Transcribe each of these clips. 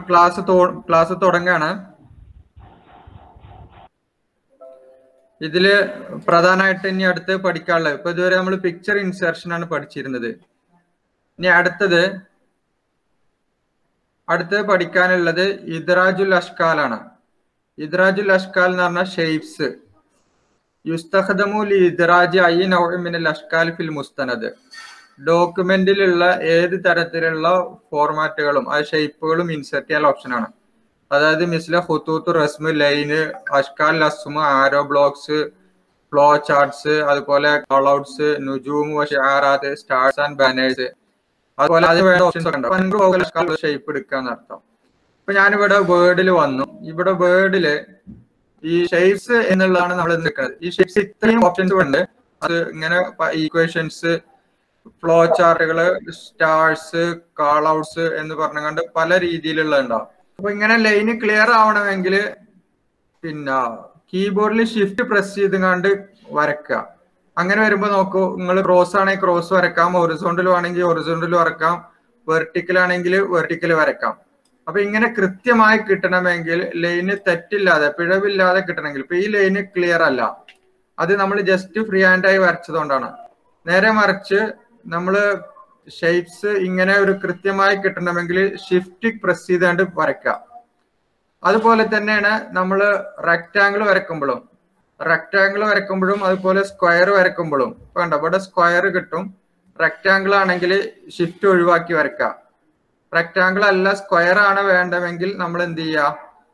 class class തുടങ്ങാണ് ഇതില് പ്രധാനമായിട്ട് ഇനി അടുത്ത് പഠിക്കാനുള്ളത് ഇപ്പൊ ഇതുവരെ നമ്മൾ പിക്ചർ ഇൻസെർഷൻ ആണ് പഠിച്ചിരുന്നത് ഇനി അടുത്തത് അടുത്ത് പഠിക്കാനുള്ളത് ഇദ്രാജുൽ അഷ്കാലാണ് ഇദ്രാജുൽ അഷ്കാൽ എന്ന് പറഞ്ഞ ഷെയ്പ്സ് യുസ്തഖദമു ലി ഇദ്രാജ് ഐ നൗമിനൽ അഷ്കാൽ ഫിൽ മുസ്തനദ് ഡോക്യുമെന്റിലുള്ള ഏത് തരത്തിലുള്ള ഫോർമാറ്റുകളും ആ ഷേപ്പുകളും ഇൻസെർട്ട് ചെയ്യാൻ ഓപ്ഷനാണ് അതായത് മിസ്ല ഹുത്തൂത്ത് റസ്മ് ലൈന് അഷ്കാൽ അസ്മ് ആരോ ബ്ലോക്സ് ഫ്ലോ ചാർട്ട്സ് അതുപോലെ കോളൗട്ട്സ് നുജൂം ഷാറാത്ത് സ്റ്റാർസ് ആൻഡ് ബാനേഴ്സ് അതുപോലെ അതിന് വേണ്ട ഓപ്ഷൻസ് ഒക്കെ ഉണ്ട് ഷേപ്പ് എടുക്കാന്ന് അർത്ഥം ഇപ്പൊ ഞാനിവിടെ വേർഡിൽ വന്നു ഇവിടെ വേർഡില് ഈ ഷേപ്സ് എന്നുള്ളതാണ് നമ്മൾ നിൽക്കുന്നത് ഈ ഷേപ്സ് ഇത്രയും ഓപ്ഷൻസ് ഉണ്ട് അത് ഇങ്ങനെ ഈക്വേഷൻസ് ഫ്ലോ ചാർട്ടുകള് സ്റ്റാർസ് കാൾ ഔട്ട്സ് എന്ന് പറഞ്ഞുകൊണ്ട് പല രീതിയിലുള്ള ഉണ്ടാവും അപ്പൊ ഇങ്ങനെ ലൈന് ക്ലിയർ ആവണമെങ്കിൽ പിന്നെ കീബോർഡിൽ ഷിഫ്റ്റ് പ്രസ് ചെയ്തുകൊണ്ട് വരക്കുക അങ്ങനെ വരുമ്പോൾ നോക്കൂ നിങ്ങൾ ക്രോസ് ആണെങ്കിൽ ക്രോസ് വരക്കാം ഒറിസോണ്ടൽ ആണെങ്കിൽ ഒറിസോണ്ടൽ വരക്കാം വെർട്ടിക്കൽ ആണെങ്കിൽ വെർട്ടിക്കൽ വരക്കാം അപ്പൊ ഇങ്ങനെ കൃത്യമായി കിട്ടണമെങ്കിൽ ലൈന് തെറ്റില്ലാതെ പിഴവില്ലാതെ കിട്ടണമെങ്കിൽ ഇപ്പൊ ഈ ലൈന് ക്ലിയർ അല്ല അത് നമ്മൾ ജസ്റ്റ് ഫ്രീ ഹാൻഡായി വരച്ചതുകൊണ്ടാണ് നേരെ മറിച്ച് നമ്മൾ ഷേപ്സ് ഇങ്ങനെ ഒരു കൃത്യമായി കിട്ടണമെങ്കിൽ ഷിഫ്റ്റ് പ്രസ് ചെയ്തുകൊണ്ട് വരക്കുക അതുപോലെ തന്നെയാണ് നമ്മൾ റെക്റ്റാങ്കിൾ വരക്കുമ്പോഴും റെക്റ്റാങ്കിൾ വരക്കുമ്പോഴും അതുപോലെ സ്ക്വയർ വരക്കുമ്പോഴും വേണ്ട ഇവിടെ സ്ക്വയർ കിട്ടും റെക്റ്റാങ്കിൾ ആണെങ്കിൽ ഷിഫ്റ്റ് ഒഴിവാക്കി വരക്കുക റെക്റ്റാങ്കിൾ അല്ല സ്ക്വയർ ആണ് വേണ്ടമെങ്കിൽ നമ്മൾ എന്ത് ചെയ്യുക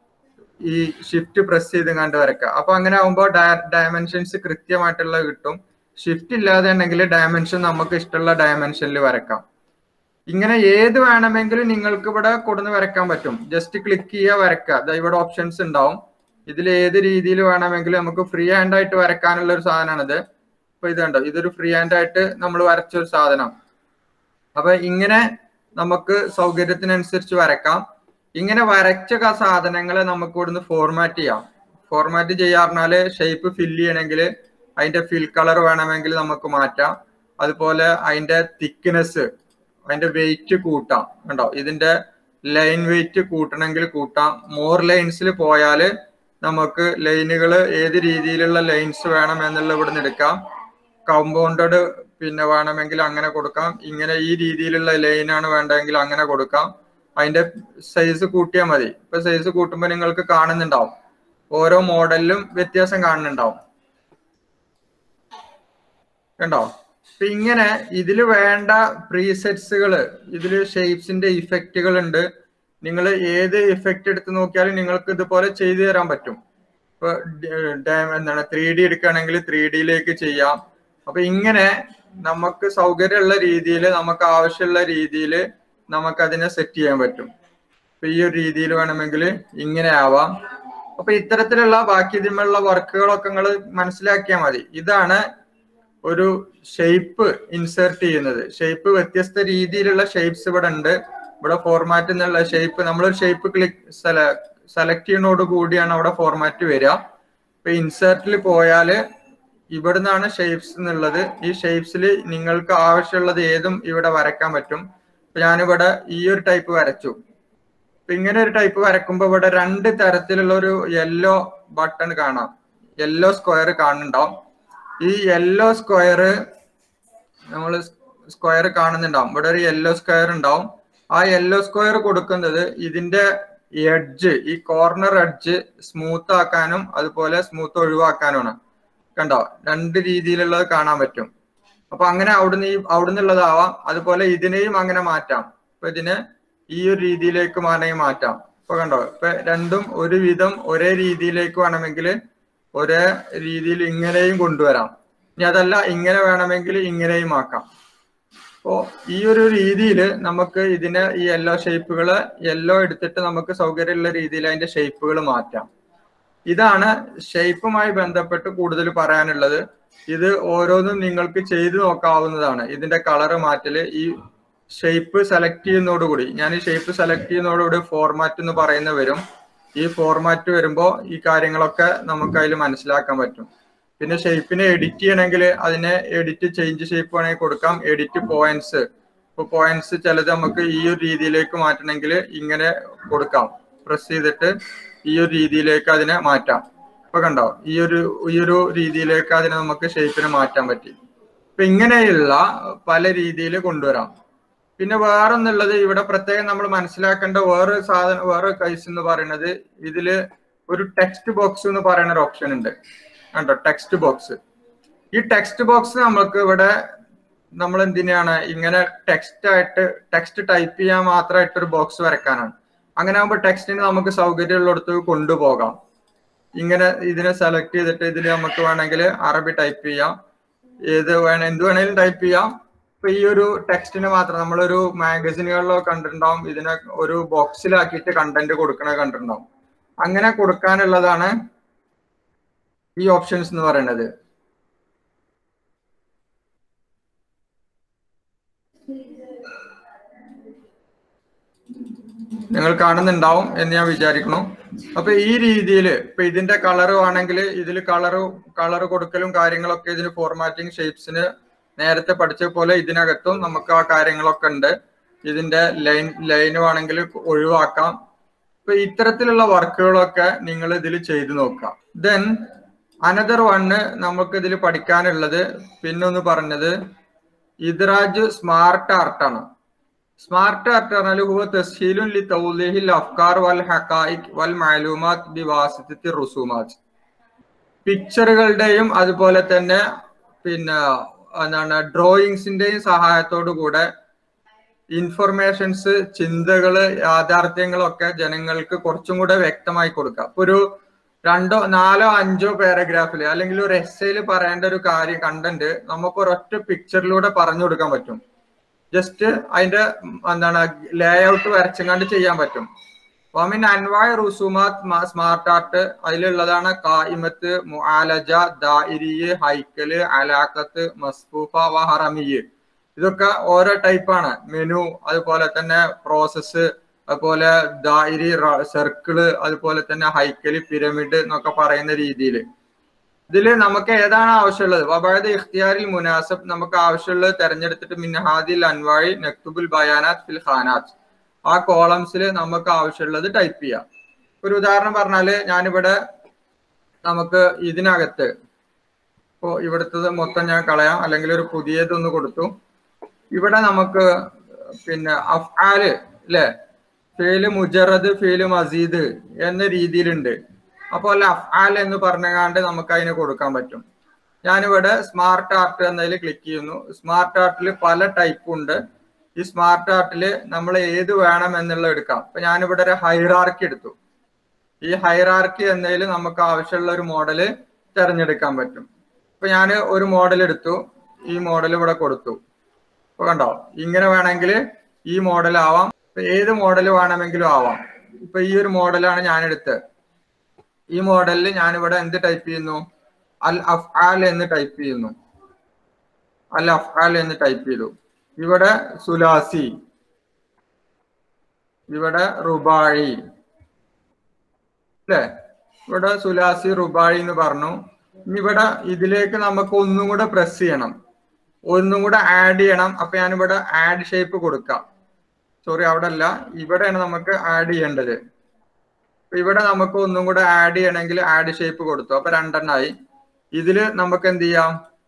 ഈ ഷിഫ്റ്റ് പ്രസ് ചെയ്ത് കണ്ട് വരക്കുക അപ്പൊ അങ്ങനെ ആകുമ്പോൾ ഡയമെൻഷൻസ് കൃത്യമായിട്ടുള്ള കിട്ടും ഷിഫ്റ്റ് ഇല്ലാതെ ഉണ്ടെങ്കിൽ ഡയമെൻഷൻ നമുക്ക് ഇഷ്ടമുള്ള ഡയമെൻഷനിൽ വരക്കാം ഇങ്ങനെ ഏത് വേണമെങ്കിലും നിങ്ങൾക്ക് ഇവിടെ കൊടുന്ന് വരക്കാൻ പറ്റും ജസ്റ്റ് ക്ലിക്ക് ചെയ്യുക വരക്കുക ദാ ഇവിടെ ഓപ്ഷൻസ് ഉണ്ടാവും ഇതിൽ ഏത് രീതിയിൽ വേണമെങ്കിലും നമുക്ക് ഫ്രീ ഹാൻഡ് ആയിട്ട് വരക്കാനുള്ള ഒരു സാധനമാണിത് അപ്പൊ ഇത് കണ്ടോ ഇതൊരു ഫ്രീ ഹാൻഡ് ആയിട്ട് നമ്മൾ വരച്ച ഒരു സാധനം അപ്പൊ ഇങ്ങനെ നമുക്ക് സൗകര്യത്തിനനുസരിച്ച് വരക്കാം ഇങ്ങനെ വരച്ച സാധനങ്ങളെ നമുക്ക് ഇവിടുന്ന് ഫോർമാറ്റ് ചെയ്യാം ഫോർമാറ്റ് ചെയ്യാറിഞ്ഞാല് ഷേപ്പ് ഫില്ല് ചെയ്യണമെങ്കിൽ അതിന്റെ ഫിൽ കളർ വേണമെങ്കിൽ നമുക്ക് മാറ്റാം അതുപോലെ അതിന്റെ തിക്നെസ് അതിന്റെ വെയിറ്റ് കൂട്ടാം കണ്ടോ ഇതിന്റെ ലൈൻ വെയിറ്റ് കൂട്ടണമെങ്കിൽ കൂട്ടാം മോർ ലൈൻസിൽ പോയാൽ നമുക്ക് ലൈനുകൾ ഏത് രീതിയിലുള്ള ലൈൻസ് വേണം എന്നുള്ള ഇവിടുന്ന് എടുക്കാം കമ്പൗണ്ടഡ് പിന്നെ വേണമെങ്കിൽ അങ്ങനെ കൊടുക്കാം ഇങ്ങനെ ഈ രീതിയിലുള്ള ലൈനാണ് വേണ്ടതെങ്കിൽ അങ്ങനെ കൊടുക്കാം അതിന്റെ സൈസ് കൂട്ടിയാൽ മതി ഇപ്പൊ സൈസ് കൂട്ടുമ്പോൾ നിങ്ങൾക്ക് കാണുന്നുണ്ടാവും ഓരോ മോഡലിലും വ്യത്യാസം കാണുന്നുണ്ടാവും കണ്ടോ അപ്പൊ ഇങ്ങനെ ഇതിൽ വേണ്ട പ്രീസെറ്റ്സുകൾ ഇതിൽ ഷേപ്സിന്റെ ഇഫക്റ്റുകൾ ഉണ്ട് നിങ്ങൾ ഏത് ഇഫക്റ്റ് എടുത്ത് നോക്കിയാലും നിങ്ങൾക്ക് ഇതുപോലെ ചെയ്തു തരാൻ പറ്റും ഇപ്പൊ എന്താണ് ത്രീ ഡി എടുക്കുകയാണെങ്കിൽ ത്രീ ഡിയിലേക്ക് ചെയ്യാം അപ്പൊ ഇങ്ങനെ നമുക്ക് സൗകര്യമുള്ള രീതിയിൽ നമുക്ക് ആവശ്യമുള്ള രീതിയിൽ നമുക്ക് അതിനെ സെറ്റ് ചെയ്യാൻ പറ്റും ഇപ്പൊ ഈ ഒരു രീതിയിൽ വേണമെങ്കിൽ ഇങ്ങനെ ആവാം അപ്പൊ ഇത്തരത്തിലുള്ള ബാക്കി ഇതിലുള്ള വർക്കുകളൊക്കെ നിങ്ങൾ മനസ്സിലാക്കിയാൽ മതി ഇതാണ് ഒരു ഷേപ്പ് ഇൻസേർട്ട് ചെയ്യുന്നത് ഷേപ്പ് വ്യത്യസ്ത രീതിയിലുള്ള ഷേപ്സ് ഇവിടെ ഉണ്ട് ഇവിടെ ഫോർമാറ്റ് എന്നുള്ള ഷേപ്പ് നമ്മളൊരു ഷേപ്പ് ക്ലിക്ക് സെലക്ട് ചെയ്യുന്നതോട് കൂടിയാണ് അവിടെ ഫോർമാറ്റ് വരിക ഇപ്പൊ ഇൻസേർട്ടിൽ പോയാല് ഇവിടുന്നാണ് ഷേപ്സ് എന്നുള്ളത് ഈ ഷേപ്സിൽ നിങ്ങൾക്ക് ആവശ്യമുള്ളത് ഏതും ഇവിടെ വരക്കാൻ പറ്റും ഇപ്പൊ ഞാനിവിടെ ഈ ഒരു ടൈപ്പ് വരച്ചു ഇപ്പൊ ഇങ്ങനെ ഒരു ടൈപ്പ് വരക്കുമ്പോൾ ഇവിടെ രണ്ട് തരത്തിലുള്ള ഒരു യെല്ലോ ബട്ടൺ കാണാം യെല്ലോ സ്ക്വയർ കാണുന്നുണ്ടാവും ഈ യെല്ലോ സ്ക്വയർ നമ്മൾ സ്ക്വയർ കാണുന്നുണ്ടാവും ഇവിടെ ഒരു യെല്ലോ സ്ക്വയർ ഉണ്ടാവും ആ യെല്ലോ സ്ക്വയർ കൊടുക്കുന്നത് ഇതിന്റെ എഡ്ജ് ഈ കോർണർ എഡ്ജ് സ്മൂത്ത് ആക്കാനും അതുപോലെ സ്മൂത്ത് ഒഴിവാക്കാനുമാണ് കണ്ടോ രണ്ട് രീതിയിലുള്ളത് കാണാൻ പറ്റും അപ്പൊ അങ്ങനെ അവിടുന്ന് ഈ അവിടുന്നുള്ളതാവാം അതുപോലെ ഇതിനെയും അങ്ങനെ മാറ്റാം ഇപ്പൊ ഇതിന് ഈ ഒരു രീതിയിലേക്ക് വേണമെങ്കിൽ മാറ്റാം ഇപ്പൊ കണ്ടോ ഇപ്പൊ രണ്ടും ഒരുവിധം ഒരേ രീതിയിലേക്ക് വേണമെങ്കിൽ ഒരേ രീതിയിൽ ഇങ്ങനെയും കൊണ്ടുവരാം ഇനി അതല്ല ഇങ്ങനെ വേണമെങ്കിൽ ഇങ്ങനെയും ആക്കാം അപ്പോ ഈ ഒരു രീതിയിൽ നമുക്ക് ഇതിനെ ഈ യെല്ലോ ഷേപ്പുകള് യെല്ലോ എടുത്തിട്ട് നമുക്ക് സൗകര്യമുള്ള രീതിയിൽ അതിന്റെ ഷേപ്പുകൾ മാറ്റാം ഇതാണ് ഷേപ്പുമായി ബന്ധപ്പെട്ട് കൂടുതൽ പറയാനുള്ളത് ഇത് ഓരോന്നും നിങ്ങൾക്ക് ചെയ്തു നോക്കാവുന്നതാണ് ഇതിന്റെ കളറ് മാറ്റല് ഈ ഷേപ്പ് സെലക്ട് ചെയ്യുന്നതോടുകൂടി ഞാൻ ഈ ഷേപ്പ് സെലക്ട് ചെയ്യുന്നതോടുകൂടി ഫോർമാറ്റ് എന്ന് പറയുന്ന വരും ഈ ഫോർമാറ്റ് വരുമ്പോൾ ഈ കാര്യങ്ങളൊക്കെ നമുക്ക് അതിൽ മനസ്സിലാക്കാൻ പറ്റും പിന്നെ ഷേപ്പിനെ എഡിറ്റ് ചെയ്യണമെങ്കിൽ അതിനെ എഡിറ്റ് ചേഞ്ച് ഷേപ്പ് വേണമെങ്കിൽ കൊടുക്കാം എഡിറ്റ് പോയിന്റ്സ് ഇപ്പൊ പോയിന്റ്സ് ചിലത് നമുക്ക് ഈ ഒരു രീതിയിലേക്ക് മാറ്റണമെങ്കിൽ ഇങ്ങനെ കൊടുക്കാം പ്രസ് ചെയ്തിട്ട് ഈ ഒരു രീതിയിലേക്ക് അതിനെ മാറ്റാം ഇപ്പൊ കണ്ടോ ഈ ഒരു ഈ ഒരു രീതിയിലേക്ക് അതിനെ നമുക്ക് ഷേപ്പിനെ മാറ്റാൻ പറ്റി ഇപ്പൊ ഇങ്ങനെയുള്ള പല രീതിയിൽ കൊണ്ടുവരാം പിന്നെ വേറൊന്നുള്ളത് ഇവിടെ പ്രത്യേകം നമ്മൾ മനസ്സിലാക്കേണ്ട വേറെ സാധനം വേറെ കേസ് എന്ന് പറയുന്നത് ഇതില് ഒരു ടെക്സ്റ്റ് ബോക്സ് എന്ന് പറയുന്ന ഒരു ഓപ്ഷൻ ഉണ്ട് കണ്ടോ ടെക്സ്റ്റ് ബോക്സ് ഈ ടെക്സ്റ്റ് ബോക്സ് നമുക്ക് ഇവിടെ നമ്മൾ എന്തിനാണ് ഇങ്ങനെ ടെക്സ്റ്റ് ആയിട്ട് ടെക്സ്റ്റ് ടൈപ്പ് ചെയ്യാൻ മാത്രമായിട്ട് ഒരു ബോക്സ് വരക്കാനാണ് അങ്ങനെ ആകുമ്പോൾ ടെക്സ്റ്റിന് നമുക്ക് സൗകര്യമുള്ളിടത്ത് കൊണ്ടുപോകാം ഇങ്ങനെ ഇതിനെ സെലക്ട് ചെയ്തിട്ട് ഇതിൽ നമുക്ക് വേണമെങ്കിൽ അറബി ടൈപ്പ് ചെയ്യാം ഏത് വേണം എന്ത് വേണേലും ടൈപ്പ് ചെയ്യാം ഇപ്പൊ ഈ ഒരു ടെക്സ്റ്റിന് മാത്രം നമ്മളൊരു മാഗസിനുകളിലോ കണ്ടിട്ടുണ്ടാവും ഇതിനെ ഒരു ബോക്സിലാക്കിയിട്ട് കണ്ടന്റ് കൊടുക്കണ കണ്ടിട്ടുണ്ടാവും അങ്ങനെ കൊടുക്കാനുള്ളതാണ് ഈ ഓപ്ഷൻസ് എന്ന് പറയുന്നത് നിങ്ങൾ കാണുന്നുണ്ടാവും എന്ന് ഞാൻ വിചാരിക്കുന്നു അപ്പൊ ഈ രീതിയിൽ ഇപ്പൊ ഇതിന്റെ കളർ ആണെങ്കിൽ ഇതിൽ കളർ കളർ കൊടുക്കലും കാര്യങ്ങളൊക്കെ ഇതിന് ഫോർമാറ്റിംഗ് ഷേപ്സിന് നേരത്തെ പഠിച്ച പോലെ ഇതിനകത്തും നമുക്ക് ആ കാര്യങ്ങളൊക്കെ ഉണ്ട് ഇതിന്റെ ലൈൻ ലൈനും ആണെങ്കിൽ ഒഴിവാക്കാം ഇപ്പൊ ഇത്തരത്തിലുള്ള വർക്കുകളൊക്കെ നിങ്ങൾ ഇതിൽ ചെയ്തു നോക്കാം ദെൻ അനദർ വണ്ണ് നമുക്ക് ഇതിൽ പഠിക്കാനുള്ളത് പിന്നൊന്ന് പറഞ്ഞത് ഇദ്രാജ് സ്മാർട്ട് ആർട്ടാണ് സ്മാർട്ട് ആർട്ട് പറഞ്ഞാൽ ഹുവ തസ്ഹീലുൻ ലി തൗലീഹിൽ അഫ്കാർ വൽ ഹഖായിക് വൽ മാലൂമാത്ത് ബിവാസിത്തി റുസൂമാത്ത് പിക്ചറുകളുടെയും അതുപോലെ തന്നെ പിന്നെ എന്താണ് ഡ്രോയിങ്സിന്റെയും സഹായത്തോടു കൂടെ ഇൻഫർമേഷൻസ് ചിന്തകള് യാഥാർത്ഥ്യങ്ങളൊക്കെ ജനങ്ങൾക്ക് കുറച്ചും കൂടെ വ്യക്തമായി കൊടുക്കാം ഇപ്പൊ ഒരു രണ്ടോ നാലോ അഞ്ചോ പാരഗ്രാഫിൽ അല്ലെങ്കിൽ ഒരു എസ്സേയിൽ പറയേണ്ട ഒരു കാര്യം കണ്ടന്റ് നമുക്ക് ഒരൊറ്റ പിക്ചറിലൂടെ പറഞ്ഞു കൊടുക്കാൻ പറ്റും ജസ്റ്റ് അതിന്റെ എന്താണ് ലേ ഔട്ട് വരച്ചങ്ങാണ്ട് ചെയ്യാൻ പറ്റും വമിൻ അൻവായ് റുസുമാത്ത് സ്മാർട്ട് ആർട്ട് അതിലുള്ളതാണ് കായിമത്ത് മുആലജ ദാഇരിയ് ഹൈക്കല് അലാക്കത്ത് മസ്ഫൂഫ വഹറമിയ് ഇതൊക്കെ ഓരോ ടൈപ്പാണ് മെനു അതുപോലെ തന്നെ പ്രോസസ്സ് അതുപോലെ ദായിരി സർക്കിള് അതുപോലെ തന്നെ ഹൈക്കല് പിരമിഡ് എന്നൊക്കെ പറയുന്ന രീതിയിൽ ഇതിൽ നമുക്ക് ഏതാണ് ആവശ്യമുള്ളത് വബാദ് ഇഖ്തിയാരിൽ മുനാസബ് നമുക്ക് ആവശ്യമുള്ളത് തെരഞ്ഞെടുത്തിട്ട് മിൻഹാദിൽ അൻവാഴി നക്തുബുൽ ബയാനാത്ത് ഫിൽ ഖാനാത്ത് ആ കോളംസിൽ നമുക്ക് ആവശ്യമുള്ളത് ടൈപ്പ് ചെയ്യാം ഒരു ഉദാഹരണം പറഞ്ഞാല് ഞാനിവിടെ നമുക്ക് ഇതിനകത്ത് ഇപ്പോ ഇവിടുത്തത് മൊത്തം ഞാൻ കളയാം അല്ലെങ്കിൽ ഒരു പുതിയതൊന്ന് കൊടുത്തു ഇവിടെ നമുക്ക് പിന്നെ അഫ്ആല് അല്ലെ ഫേല് മുജറദ് ഫേല് മസീദ് എന്ന രീതിയിലുണ്ട് അപ്പോൾ അഫ്ആൽ എന്ന് പറഞ്ഞാണ്ട് നമുക്ക് അതിന് കൊടുക്കാൻ പറ്റും ഞാനിവിടെ സ്മാർട്ട് ആർട്ട് എന്നതിൽ ക്ലിക്ക് ചെയ്യുന്നു സ്മാർട്ട് ആർട്ടിൽ പല ടൈപ്പ് ഉണ്ട് ഈ സ്മാർട്ട് ആർട്ടിൽ നമ്മൾ ഏത് വേണം എന്നുള്ള എടുക്കാം ഇപ്പൊ ഞാനിവിടെ ഒരു ഹൈറാർക്കി എടുത്തു ഈ ഹൈറാർക്കി എന്നതിൽ നമുക്ക് ആവശ്യമുള്ള ഒരു മോഡല് തിരഞ്ഞെടുക്കാൻ പറ്റും ഇപ്പൊ ഞാൻ ഒരു മോഡൽ എടുത്തു ഈ മോഡൽ ഇവിടെ കൊടുത്തു ഇപ്പൊ കണ്ടോ ഇങ്ങനെ വേണമെങ്കിൽ ഈ മോഡൽ ആവാം ഏത് മോഡൽ വേണമെങ്കിലും ആവാം ഇപ്പൊ ഈ ഒരു മോഡലാണ് ഞാൻ എടുത്തത് ഈ മോഡലിൽ ഞാനിവിടെ എന്ത് ടൈപ്പ് ചെയ്യുന്നു അൽ അഫ്ആൽ എന്ന് ടൈപ്പ് ചെയ്യുന്നു അൽ അഫ്ആൽ എന്ന് ടൈപ്പ് ചെയ്തു ഇവിടെ സുലാസി ഇവിടെ റുബാഴി അല്ലേ ഇവിടെ സുലാസി റുബാഴി എന്ന് പറഞ്ഞു ഇനി ഇവിടെ ഇതിലേക്ക് നമുക്ക് ഒന്നും കൂടെ പ്രസ് ചെയ്യണം ഒന്നും കൂടെ ആഡ് ചെയ്യണം അപ്പൊ ഞാനിവിടെ ആഡ് ഷേപ്പ് കൊടുക്കാം സോറി അവിടെ അല്ല ഇവിടെയാണ് നമുക്ക് ആഡ് ചെയ്യേണ്ടത് ഇവിടെ നമുക്ക് ഒന്നും കൂടെ ആഡ് ചെയ്യണമെങ്കിൽ ആഡ് ഷേപ്പ് കൊടുത്തു അപ്പൊ രണ്ടെണ്ണമായി ഇതില് നമുക്ക് എന്ത് ചെയ്യാം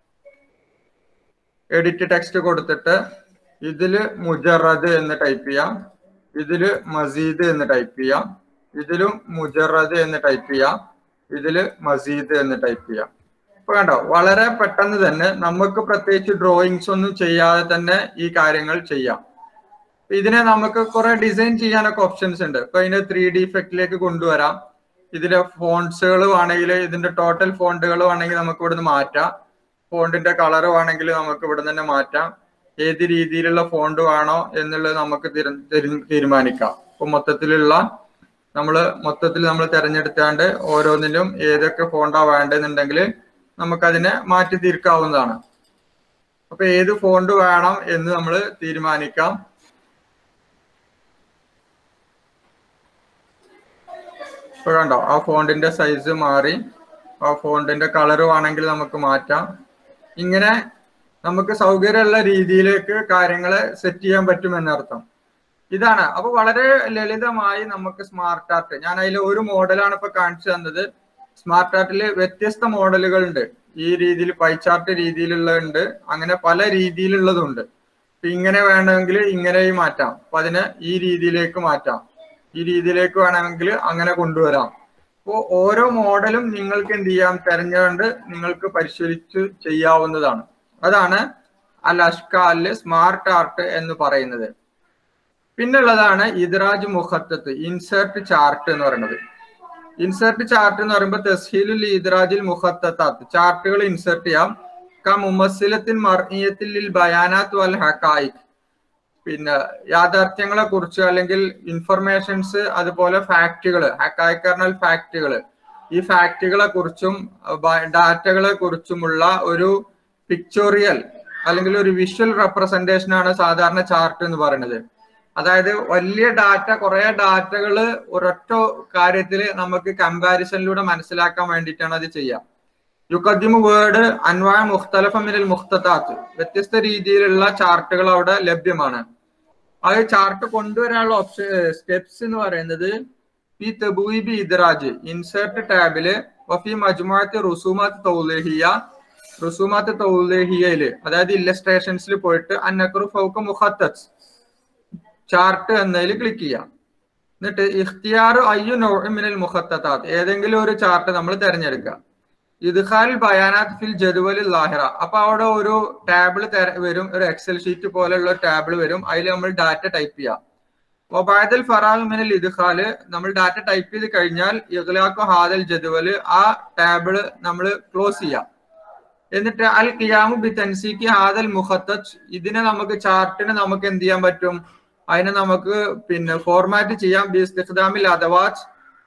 എഡിറ്റ് ടെക്സ്റ്റ് കൊടുത്തിട്ട് ഇതില് മുജറദ് എന്ന് ടൈപ്പ് ചെയ്യാം ഇതില് മസീദ് എന്ന് ടൈപ്പ് ചെയ്യാം ഇതിലും മുജറദ് എന്ന് ടൈപ്പ് ചെയ്യാം ഇതില് മസീദ് എന്ന് ടൈപ്പ് ചെയ്യാം ഇപ്പൊ കണ്ടോ വളരെ പെട്ടെന്ന് തന്നെ നമുക്ക് പ്രത്യേകിച്ച് ഡ്രോയിങ്സ് ഒന്നും ചെയ്യാതെ തന്നെ ഈ കാര്യങ്ങൾ ചെയ്യാം ഇതിനെ നമുക്ക് കുറെ ഡിസൈൻ ചെയ്യാനൊക്കെ ഓപ്ഷൻസ് ഉണ്ട് ഇപ്പൊ ഇതിനെ ത്രീ ഡി ഇഫക്റ്റിലേക്ക് കൊണ്ടുവരാം ഇതിലെ ഫോൺസുകൾ വേണമെങ്കിൽ ഇതിന്റെ ടോട്ടൽ ഫോണ്ടുകൾ വേണമെങ്കിൽ നമുക്ക് ഇവിടുന്ന് മാറ്റാം ഫോണ്ടിന്റെ കളർ വേണമെങ്കിൽ നമുക്ക് ഇവിടെ തന്നെ മാറ്റാം ഏത് രീതിയിലുള്ള ഫോണ്ട് വേണോ എന്നുള്ളത് നമുക്ക് തീരുമാനിക്കാം ഇപ്പൊ മൊത്തത്തിലുള്ള നമ്മൾ മൊത്തത്തിൽ നമ്മൾ തിരഞ്ഞെടുത്താണ്ട് ഓരോന്നിലും ഏതൊക്കെ ഫോണ്ടാ വേണ്ടതെന്നുണ്ടെങ്കിൽ നമുക്കതിനെ മാറ്റി തീർക്കാവുന്നതാണ് അപ്പൊ ഏത് ഫോണ്ട് വേണം എന്ന് നമ്മൾ തീരുമാനിക്കാം ഇപ്പൊ കണ്ടോ ആ ഫോണ്ടിന്റെ സൈസ് മാറി ആ ഫോണ്ടിന്റെ കളർ വേണമെങ്കിൽ നമുക്ക് മാറ്റാം ഇങ്ങനെ നമുക്ക് സൗകര്യമുള്ള രീതിയിലേക്ക് കാര്യങ്ങളെ സെറ്റ് ചെയ്യാൻ പറ്റും എന്നർത്ഥം ഇതാണ് അപ്പൊ വളരെ ലളിതമായി നമുക്ക് സ്മാർട്ട് ആർട്ട് ഞാൻ അതിൽ ഒരു മോഡലാണ് ഇപ്പൊ കാണിച്ചു തന്നത് സ്മാർട്ട് ആർട്ടിൽ വ്യത്യസ്ത മോഡലുകൾ ഉണ്ട് ഈ രീതിയിൽ പൈച്ചാർട്ട് രീതിയിലുള്ളതുണ്ട് അങ്ങനെ പല രീതിയിലുള്ളതുണ്ട് ഇപ്പൊ ഇങ്ങനെ വേണമെങ്കിൽ ഇങ്ങനെയും മാറ്റാം അപ്പൊ അതിനെ ഈ രീതിയിലേക്ക് മാറ്റാം ഈ രീതിയിലേക്ക് വേണമെങ്കിൽ അങ്ങനെ കൊണ്ടുവരാം അപ്പോൾ ഓരോ മോഡലും നിങ്ങൾക്ക് എന്ത് ചെയ്യാം തെരഞ്ഞുകൊണ്ട് നിങ്ങൾക്ക് പരിശോധിച്ച് ചെയ്യാവുന്നതാണ് അതാണ് അൽ അഷ്കാലില് സ്മാർട്ട് ആർട്ട് എന്ന് പറയുന്നത് പിന്നുള്ളതാണ് ഇദ്രാജ് മുഖത്തത്ത് ഇൻസേർട്ട് ചാർട്ട് എന്ന് പറയുന്നത് ഇൻസേർട്ട് ചാർട്ട് എന്ന് പറയുമ്പോൾ തസ്ഹീലുൽ ഇദ്രാജിൽ മുഖത്തത്താത്ത് ചാർട്ടുകൾ ഇൻസേർട്ട് ചെയ്യാം ക മുമസ്സിലത്തിൻ മർണിയത്തിൽ ബയാനാത്ത് വൽ ഹക്കായിക് പിന്നെ യാഥാർത്ഥ്യങ്ങളെ കുറിച്ച് അല്ലെങ്കിൽ ഇൻഫർമേഷൻസ് അതുപോലെ ഫാക്റ്റുകൾ ഹക്കായിക് പറഞ്ഞാൽ ഫാക്റ്റുകൾ ഈ ഫാക്റ്റുകളെ കുറിച്ചും ഡാറ്റകളെ കുറിച്ചുമുള്ള ഒരു പിക്ചോറിയൽ അല്ലെങ്കിൽ ഒരു വിഷ്വൽ റെപ്രസെന്റേഷൻ ആണ് സാധാരണ ചാർട്ട് എന്ന് പറയുന്നത് അതായത് വലിയ ഡാറ്റ കുറെ ഡാറ്റകൾ ഒരൊറ്റ കാര്യത്തിൽ നമുക്ക് കമ്പാരിസണിലൂടെ മനസ്സിലാക്കാൻ വേണ്ടിയിട്ടാണ് അത് ചെയ്യുക യുക്കദ്ദിമു വേർഡ് അൻവായ മുഖ്തലഫ മിനൽ മുഖ്തത്താത്ത് വ്യത്യസ്ത രീതിയിലുള്ള ചാർട്ടുകൾ അവിടെ ലഭ്യമാണ് ആ ചാർട്ട് കൊണ്ടുവരാനുള്ള ഓപ്ഷൻ സ്റ്റെപ്സ് എന്ന് പറയുന്നത് ഈ തെബൂബി ഇദ്രാജ് ഇൻസേർട്ട് ടാബില് വഫി മജ്മുഅത്ത് റുസൂമാത്ത് തൗലേഹിയ റുസൂമാത്ത് തൗലേഹിയയില് അതായത് ഇല്ലസ്ട്രേഷൻസിൽ പോയിട്ട് അന്നക്രു ഫൗക്ക് മുഖത്തത്ത് ചാർട്ട് എന്നതിൽ ക്ലിക്ക് ചെയ്യാം എന്നിട്ട് ഇഖ്തിയാർ അയ്യു മിനൽ മുഖത്തത്താത്ത് ഏതെങ്കിലും ഒരു ചാർട്ട് നമ്മൾ തിരഞ്ഞെടുക്കുക ഇദ്ഖാൽ ബയാനാത്ത് ഫിൽ ജദുവൽ ലാഹിറ അപ്പൊ അവിടെ ഒരു ടാബിൾ വരും ഒരു എക്സൽ ഷീറ്റ് പോലെയുള്ള ടാബിൾ വരും അതിൽ നമ്മൾ ഡാറ്റ ടൈപ്പ് ചെയ്യാം ഒബായതൽ ഫറാഖ് മിനൽ ഇദ്ഖാല് നമ്മൾ ഡാറ്റ ടൈപ്പ് ചെയ്ത് കഴിഞ്ഞാൽ ഇഖ്ലാഖു ഹാദൽ ജദുവൽ ആ ടാബിൾ നമ്മൾ ക്ലോസ് ചെയ്യാം എന്നിട്ട് അൽ ഖിയാമു ബി തൻസീഖി ഹാദൽ മുഖത്തച്ച് ഇതിനെ നമുക്ക് ചാർട്ടിന് നമുക്ക് എന്ത് ചെയ്യാൻ പറ്റും അതിനെ നമുക്ക് പിന്നെ ഫോർമാറ്റ് ചെയ്യാം ബി ഇസ്തിഖ്ദാമിൽ അദവാത്ത്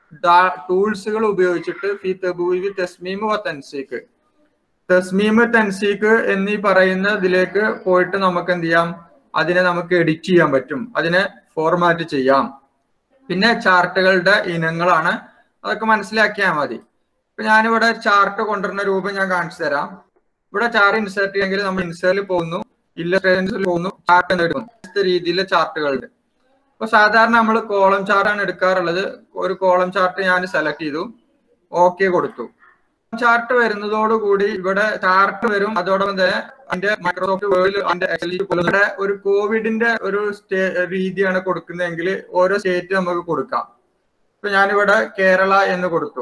ടൂൾസുകൾ ഉപയോഗിച്ചിട്ട് ഫി തബൂവി തസ്മീം വ തൻസീഖ് തസ്മീം തൻസീഖ് എന്നീ പറയുന്ന ഇതിലേക്ക് പോയിട്ട് നമുക്ക് എന്ത് ചെയ്യാം അതിനെ നമുക്ക് എഡിറ്റ് ചെയ്യാൻ പറ്റും അതിനെ ഫോർമാറ്റ് ചെയ്യാം പിന്നെ ചാർട്ടുകളുടെ ഇനങ്ങളാണ് അതൊക്കെ മനസ്സിലാക്കിയാൽ മതി ഇപ്പൊ ഞാനിവിടെ ചാർട്ട് കൊണ്ടുവരുന്ന രൂപം ഞാൻ കാണിച്ചു തരാം ഇവിടെ ചാർട്ട് ഇൻസേർട്ട് ചെയ്യെങ്കിൽ നമ്മൾ ഇൻസേർട്ടിൽ പോകുന്നു ഇല്ലസ്ട്രേഷൻസിൽ പോകുന്നു ചാർട്ട് എന്ന് എടുക്കുന്നു രീതിയിലെ ചാർട്ടുകളുണ്ട് അപ്പൊ സാധാരണ നമ്മൾ കോളം ചാർട്ടാണ് എടുക്കാറുള്ളത് ഒരു കോളം ചാർട്ട് ഞാൻ സെലക്ട് ചെയ്തു ഓക്കെ കൊടുത്തു ചാർട്ട് വരുന്നതോടുകൂടി ഇവിടെ ചാർട്ട് വരും അതോടൊപ്പം തന്നെ അതിന്റെ മൈക്രോസോഫ്റ്റ് വേർഡിൽ അതിന്റെ ഒരു കോവിഡിന്റെ ഒരു രീതിയാണ് കൊടുക്കുന്നതെങ്കിൽ ഓരോ സ്റ്റേറ്റ് നമുക്ക് കൊടുക്കാം ഇപ്പൊ ഞാനിവിടെ കേരള എന്ന് കൊടുത്തു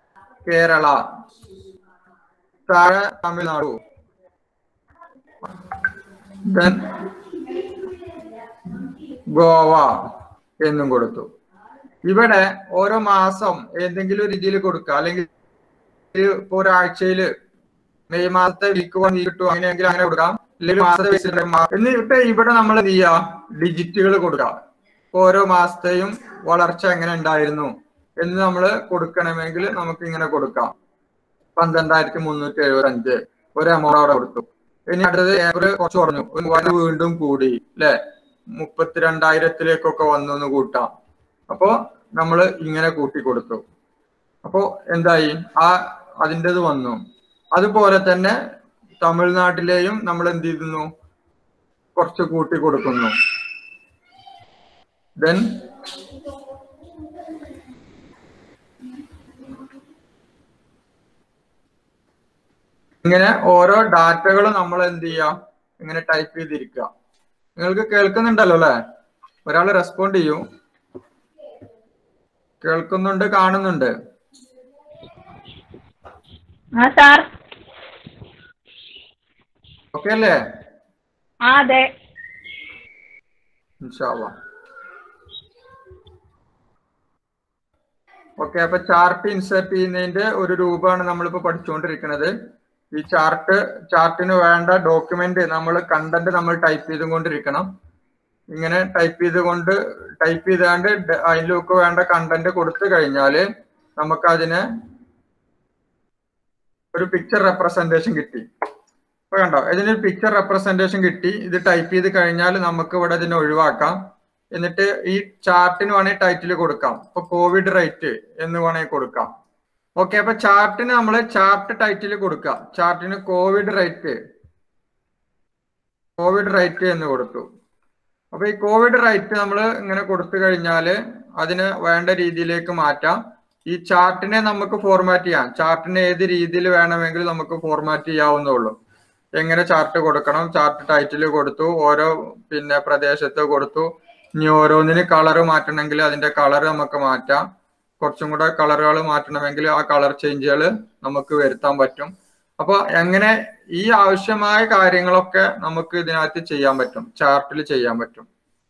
കേരള താഴെ തമിഴ്നാടു ദെൻ ഗോവ എന്നും കൊടുത്തു ഇവിടെ ഓരോ മാസം ഏതെങ്കിലും രീതിയിൽ കൊടുക്കുക അല്ലെങ്കിൽ ഇപ്പൊ ഒരാഴ്ചയില് മെയ് മാസത്തെ വീക്ക് വൺ വീക്ക് ടു അങ്ങനെയെങ്കിൽ അങ്ങനെ കൊടുക്കാം അല്ലെങ്കിൽ മാസത്തെ ബേസിൽ എന്നിട്ട് ഇവിടെ നമ്മൾ എന്ത് ചെയ്യുക ഡിജിറ്റുകൾ കൊടുക്കുക ഓരോ മാസത്തെയും വളർച്ച എങ്ങനെ ഉണ്ടായിരുന്നു എന്ന് നമ്മൾ കൊടുക്കണമെങ്കിൽ നമുക്ക് ഇങ്ങനെ കൊടുക്കാം പന്ത്രണ്ടായിരത്തി മുന്നൂറ്റി എഴുപത്തി അഞ്ച് ഒരു എമൗണ്ട് അവിടെ കൊടുത്തു ഇനി അടുത്തത് ഏപ്രിൽ കുറച്ച് കുറഞ്ഞു മൂവായിരം വീണ്ടും കൂടി അല്ലെ മുപ്പത്തിരണ്ടായിരത്തിലേക്കൊക്കെ വന്നു എന്ന് കൂട്ടാം അപ്പോ നമ്മൾ ഇങ്ങനെ കൂട്ടി കൊടുത്തു അപ്പോ എന്തായി ആ അതിൻ്റെത് വന്നു അതുപോലെ തന്നെ തമിഴ്നാട്ടിലെയും നമ്മൾ എന്ത് ചെയ്യുന്നു കുറച്ച് കൂട്ടി കൊടുക്കുന്നു ദെൻ ഇങ്ങനെ ഓരോ ഡാറ്റകളും നമ്മൾ എന്ത് ചെയ്യാം ഇങ്ങനെ ടൈപ്പ് ചെയ്തിരിക്കുക നിങ്ങൾക്ക് കേൾക്കുന്നുണ്ടല്ലോ അല്ലെ ഒരാൾ റെസ്പോണ്ട് ചെയ്യൂ കേൾക്കുന്നുണ്ട് കാണുന്നുണ്ട് ആ സാർ ഓക്കെ അല്ലേ ആ അതെ ഇൻഷാല്ലാ ഓക്കെ അപ്പൊ ചാർട്ട് ഇൻസേർട്ട് ചെയ്യുന്നതിന്റെ ഒരു രൂപമാണ് നമ്മളിപ്പോ പഠിച്ചുകൊണ്ടിരിക്കുന്നത് ഈ ചാർട്ട് ചാർട്ടിന് വേണ്ട ഡോക്യുമെന്റ് നമ്മൾ കണ്ടന്റ് നമ്മൾ ടൈപ്പ് ചെയ്തുകൊണ്ടിരിക്കണം ഇങ്ങനെ ടൈപ്പ് ചെയ്തുകൊണ്ട് ടൈപ്പ് ചെയ്താണ്ട് ഡ- അതിലേക്ക് വേണ്ട കണ്ടന്റ് കൊടുത്തു കഴിഞ്ഞാല് നമുക്ക് അതിന് ഒരു പിക്ചർ റെപ്രസെന്റേഷൻ കിട്ടി ഇപ്പൊ കണ്ടോ ഇതിനൊരു പിക്ചർ റെപ്രസെന്റേഷൻ കിട്ടി ഇത് ടൈപ്പ് ചെയ്ത് കഴിഞ്ഞാൽ നമുക്ക് ഇവിടെ ഇതിനെ ഒഴിവാക്കാം എന്നിട്ട് ഈ ചാർട്ടിന് വേണമെങ്കിൽ ടൈറ്റിൽ കൊടുക്കാം ഇപ്പൊ കോവിഡ് റേറ്റ് എന്ന് വേണമെങ്കിൽ കൊടുക്കാം ഓക്കെ അപ്പൊ ചാർട്ടിന് നമ്മൾ ചാർട്ട് ടൈറ്റിൽ കൊടുക്കാം ചാർട്ടിന് കോവിഡ് റേറ്റ് കോവിഡ് റൈറ്റ് എന്ന് കൊടുത്തു അപ്പൊ ഈ കോവിഡ് റൈറ്റ് നമ്മൾ ഇങ്ങനെ കൊടുത്തു കഴിഞ്ഞാൽ അതിന് വേണ്ട രീതിയിലേക്ക് മാറ്റാം ഈ ചാർട്ടിനെ നമുക്ക് ഫോർമാറ്റ് ചെയ്യാം ചാർട്ടിനെ ഏത് രീതിയിൽ വേണമെങ്കിലും നമുക്ക് ഫോർമാറ്റ് ചെയ്യാവുന്നേ ഉള്ളൂ എങ്ങനെ ചാർട്ട് കൊടുക്കണം ചാർട്ട് ടൈറ്റിൽ കൊടുത്തു ഓരോ പിന്നെ പ്രദേശത്ത് കൊടുത്തു ഇനി ഓരോന്നിന് കളർ മാറ്റണമെങ്കിൽ അതിന്റെ കളർ നമുക്ക് മാറ്റാം കുറച്ചും കൂടെ കളറുകൾ മാറ്റണമെങ്കിൽ ആ കളർ ചേഞ്ചുകൾ നമുക്ക് വരുത്താൻ പറ്റും അപ്പൊ എങ്ങനെ ഈ ആവശ്യമായ കാര്യങ്ങളൊക്കെ നമുക്ക് ഇതിനകത്ത് ചെയ്യാൻ പറ്റും ചാർട്ടിൽ ചെയ്യാൻ പറ്റും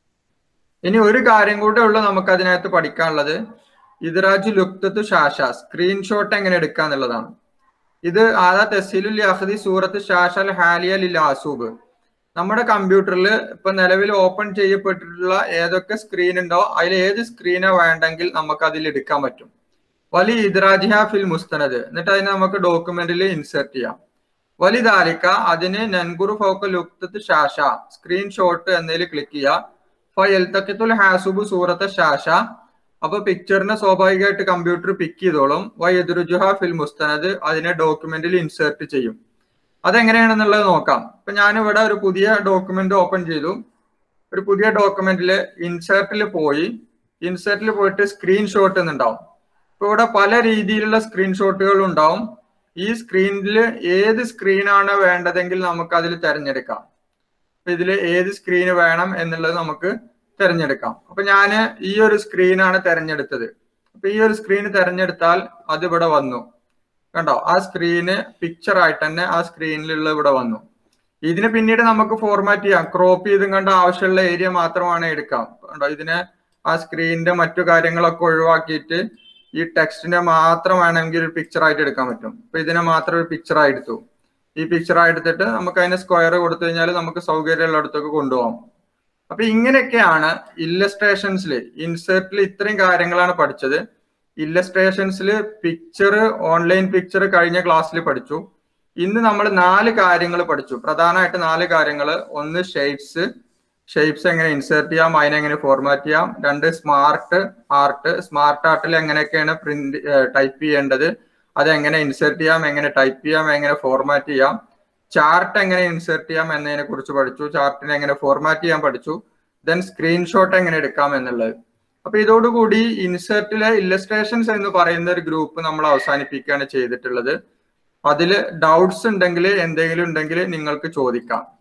ഇനി ഒരു കാര്യം കൂടെ ഉള്ളു നമുക്ക് അതിനകത്ത് പഠിക്കാനുള്ളത് ഇദ്രാജ് ലുക്തത്തു ഷാഷ സ്ക്രീൻഷോട്ട് എങ്ങനെ എടുക്കുക എന്നുള്ളതാണ് ഇത് ആദാ തെസീലുൽ യഹദി സൂറത്ത് ഷാഷൽ ഹാലിയ ലിൽ ആസൂബ് നമ്മുടെ കമ്പ്യൂട്ടറിൽ ഇപ്പൊ നിലവിൽ ഓപ്പൺ ചെയ്യപ്പെട്ടിട്ടുള്ള ഏതൊക്കെ സ്ക്രീൻ ഉണ്ടോ അതിൽ ഏത് സ്ക്രീനാ വേണ്ടെങ്കിൽ നമുക്ക് അതിൽ എടുക്കാൻ പറ്റും വലി ഇദ്രാജിഹ ഫിൽ മുസ്തനദ് എന്നിട്ട് അതിനെ നമുക്ക് ഡോക്യുമെന്റിൽ ഇൻസേർട്ട് ചെയ്യാം വലിതാലിക്ക അതിന് നൻകുറു ഫോക്കൽ ലുക്തത്ത് ഷാഷ സ്ക്രീൻഷോട്ട് എന്നതിൽ ക്ലിക്ക് ചെയ്യുക ഫയൽത്തക്കത്തുൽ ഹാസുബ് സൂറത്ത് ഷാഷ അപ്പൊ പിക്ചറിനെ സ്വാഭാവികമായിട്ട് കമ്പ്യൂട്ടർ പിക്ക് ചെയ്തോളും വൈ എതിരുജുഹ ഫിൽ മുസ്തനദ് അതിനെ ഡോക്യുമെന്റിൽ ഇൻസേർട്ട് ചെയ്യും അതെങ്ങനെയാണെന്നുള്ളത് നോക്കാം ഇപ്പൊ ഞാൻ ഇവിടെ ഒരു പുതിയ ഡോക്യുമെന്റ് ഓപ്പൺ ചെയ്തു ഒരു പുതിയ ഡോക്യുമെന്റിൽ ഇൻസേർട്ടിൽ പോയി ഇൻസേർട്ടിൽ പോയിട്ട് സ്ക്രീൻഷോട്ട് എന്നുണ്ടാവും ഇപ്പൊ ഇവിടെ പല രീതിയിലുള്ള സ്ക്രീൻഷോട്ടുകൾ ഉണ്ടാവും ഈ സ്ക്രീനിൽ ഏത് സ്ക്രീനാണ് വേണ്ടതെങ്കിൽ നമുക്ക് അതിൽ തിരഞ്ഞെടുക്കാം അപ്പൊ ഇതിൽ ഏത് സ്ക്രീൻ വേണം എന്നുള്ളത് നമുക്ക് തിരഞ്ഞെടുക്കാം അപ്പൊ ഞാൻ ഈ ഒരു സ്ക്രീനാണ് തിരഞ്ഞെടുത്തത് അപ്പൊ ഈ ഒരു സ്ക്രീൻ തിരഞ്ഞെടുത്താൽ അത് ഇവിടെ വന്നു കണ്ടോ ആ സ്ക്രീന് പിക്ചർ ആയിട്ട് തന്നെ ആ സ്ക്രീനിലുള്ള ഇവിടെ വന്നു ഇതിന് പിന്നീട് നമുക്ക് ഫോർമാറ്റ് ചെയ്യാം ക്രോപ്പ് ചെയ്തും കണ്ട ആവശ്യമുള്ള ഏരിയ മാത്രമാണ് എടുക്കാം കണ്ടോ ഇതിന് ആ സ്ക്രീനിന്റെ മറ്റു കാര്യങ്ങളൊക്കെ ഒഴിവാക്കിയിട്ട് ഈ ടെക്സ്റ്റിനെ മാത്രം വേണമെങ്കിൽ ഒരു പിക്ചർ ആയിട്ട് എടുക്കാൻ പറ്റും ഇപ്പൊ ഇതിനെ മാത്രം ഒരു പിക്ചർ ആയി എടുത്തു ഈ പിക്ചർ ആയി എടുത്തിട്ട് നമുക്ക് അതിന് സ്ക്വയർ കൊടുത്തു കഴിഞ്ഞാൽ നമുക്ക് സൗകര്യമുള്ളിടത്തൊക്കെ കൊണ്ടുപോകാം അപ്പൊ ഇങ്ങനെയൊക്കെയാണ് ഇല്ലസ്ട്രേഷൻസിൽ ഇൻസേർട്ടിൽ ഇത്രയും കാര്യങ്ങളാണ് പഠിച്ചത് ഇല്ലസ്ട്രേഷൻസിൽ പിക്ചർ ഓൺലൈൻ പിക്ചർ കഴിഞ്ഞ ക്ലാസ്സിൽ പഠിച്ചു ഇന്ന് നമ്മൾ നാല് കാര്യങ്ങൾ പഠിച്ചു പ്രധാനമായിട്ട് നാല് കാര്യങ്ങൾ ഒന്ന് ഷേപ്സ് ഷേപ്സ് എങ്ങനെ ഇൻസേർട്ട് ചെയ്യാം അതിനെങ്ങനെ ഫോർമാറ്റ് ചെയ്യാം രണ്ട് സ്മാർട്ട് ആർട്ട് സ്മാർട്ട് ആർട്ടിൽ എങ്ങനെയൊക്കെയാണ് പ്രിന്റ് ടൈപ്പ് ചെയ്യേണ്ടത് അതെങ്ങനെ ഇൻസേർട്ട് ചെയ്യാം എങ്ങനെ ടൈപ്പ് ചെയ്യാം എങ്ങനെ ഫോർമാറ്റ് ചെയ്യാം ചാർട്ട് എങ്ങനെ ഇൻസേർട്ട് ചെയ്യാം എന്നതിനെ കുറിച്ച് പഠിച്ചു ചാർട്ടിനെ എങ്ങനെ ഫോർമാറ്റ് ചെയ്യാൻ പഠിച്ചു ദെൻ സ്ക്രീൻഷോട്ട് എങ്ങനെ എടുക്കാം എന്നുള്ളത് അപ്പൊ ഇതോടുകൂടി ഇൻസേർട്ടിലെ ഇല്ലസ്ട്രേഷൻസ് എന്ന് പറയുന്ന ഒരു ഗ്രൂപ്പ് നമ്മൾ അവസാനിപ്പിക്കുകയാണ് ചെയ്തിട്ടുള്ളത് അതിൽ ഡൗട്ട്സ് ഉണ്ടെങ്കിൽ എന്തെങ്കിലും ഉണ്ടെങ്കിൽ നിങ്ങൾക്ക് ചോദിക്കാം